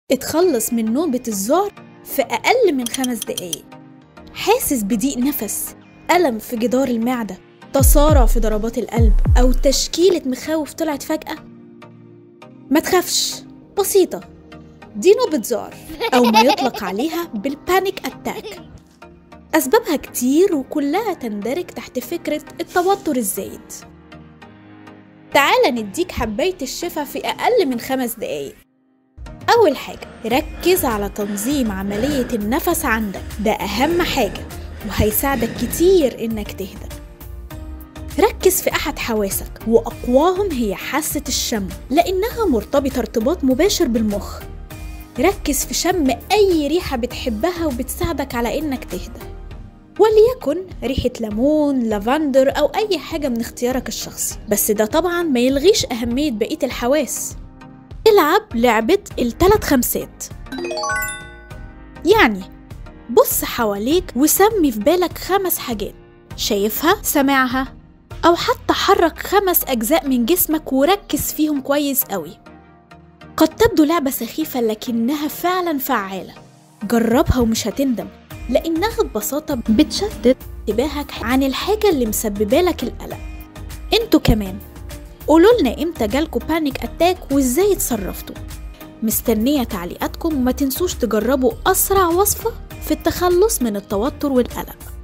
اتخلص من نوبة الذعر في أقل من خمس دقايق حاسس بضيق نفس ألم في جدار المعدة تسارع في ضربات القلب أو تشكيلة مخاوف طلعت فجأة ما تخافش بسيطة دي نوبة ذعر أو ما يطلق عليها بالبانيك أتاك أسبابها كتير وكلها تندرج تحت فكرة التوتر الزايد تعال نديك حباية الشفا في أقل من خمس دقايق أول حاجة ركز على تنظيم عملية النفس عندك ده أهم حاجة وهيساعدك كتير إنك تهدى ركز في أحد حواسك وأقواهم هي حاسة الشم لأنها مرتبطة ارتباط مباشر بالمخ ركز في شم أي ريحة بتحبها وبتساعدك على إنك تهدى وليكن ريحة ليمون، لافندر أو أي حاجة من اختيارك الشخصي بس ده طبعا ما يلغيش أهمية بقية الحواس العب لعبة التلات خمسات يعني بص حواليك وسمي في بالك خمس حاجات شايفها سمعها أو حتى حرك خمس أجزاء من جسمك وركز فيهم كويس قوي قد تبدو لعبة سخيفة لكنها فعلا فعالة جربها ومش هتندم لأنها ببساطة بتشتت انتباهك عن الحاجة اللي مسببة لك القلق انتوا كمان قولوا لنا امتى جالكوا بانيك اتاك وازاي اتصرفتوا مستنية تعليقاتكم وما تنسوش تجربوا أسرع وصفة في التخلص من التوتر والقلق